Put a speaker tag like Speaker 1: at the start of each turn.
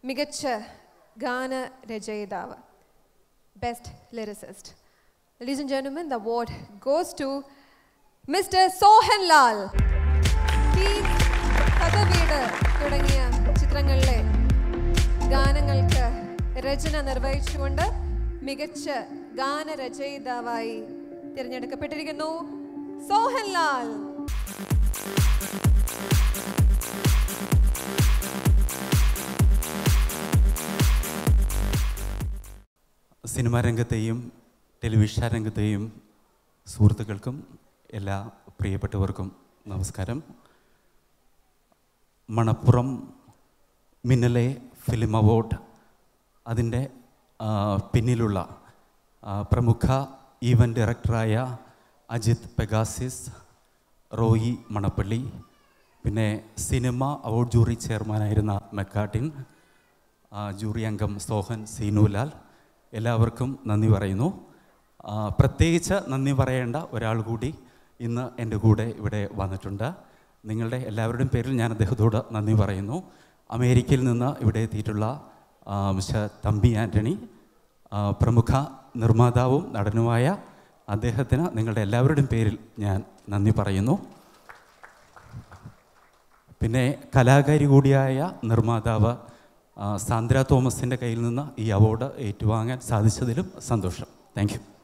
Speaker 1: മികച്ച ഗാന രചയിതാവ് best lyricist Ladies and gentlemen, the award goes to Mr. Sohan Lal. Please, കഥവീട് തുടങ്ങിയ ചിത്രങ്ങളിലെ ഗാനങ്ങൾക്ക് രചന നിർവഹിച്ചുകൊണ്ട് മികച്ച ഗാനരചയിതാവായി തിരഞ്ഞെടുക്കപ്പെട്ടിരിക്കുന്നു സോഹൻ ലാൽ
Speaker 2: സിനിമാ രംഗത്തെയും ടെലിവിഷൻ രംഗത്തെയും സുഹൃത്തുക്കൾക്കും എല്ലാ പ്രിയപ്പെട്ടവർക്കും നമസ്കാരം മണപ്പുറം മിന്നലെ ഫിലിം അവാർഡ് അതിൻ്റെ ആ, പിന്നിലുള്ള ആ, പ്രമുഖ ഈവൻ്റ് ഡയറക്ടറായ അജിത് പെഗാസിസ് റോയി മണപ്പള്ളി പിന്നെ സിനിമ അവാർഡ് ജൂറി ചെയർമാനായിരുന്ന മെക്കാട്ടിൻ ആ, ജൂറി അംഗം സോഹൻ സീനുലാൽ എല്ലാവർക്കും നന്ദി പറയുന്നു ആ, പ്രത്യേകിച്ച് നന്ദി പറയേണ്ട ഒരാൾ കൂടി ഇന്ന് എൻ്റെ കൂടെ ഇവിടെ വന്നിട്ടുണ്ട് നിങ്ങളുടെ എല്ലാവരുടെയും പേരിൽ ഞാൻ അദ്ദേഹത്തോട് നന്ദി പറയുന്നു അമേരിക്കയിൽ നിന്ന് ഇവിടെ എത്തിയിട്ടുള്ള ആ, മിസ്റ്റർ തമ്പി ആൻ്റണി ആ, പ്രമുഖ നിർമ്മാതാവും നടനുമായ അദ്ദേഹത്തിന് നിങ്ങളുടെ എല്ലാവരുടെയും പേരിൽ ഞാൻ നന്ദി പറയുന്നു പിന്നെ കലാകാരി കൂടിയായ നിർമ്മാതാവ് ആ, സാന്ദ്ര തോമസിൻ്റെ കയ്യിൽ നിന്ന് ഈ അവാർഡ് ഏറ്റുവാങ്ങാൻ സാധിച്ചതിലും സന്തോഷം താങ്ക് യു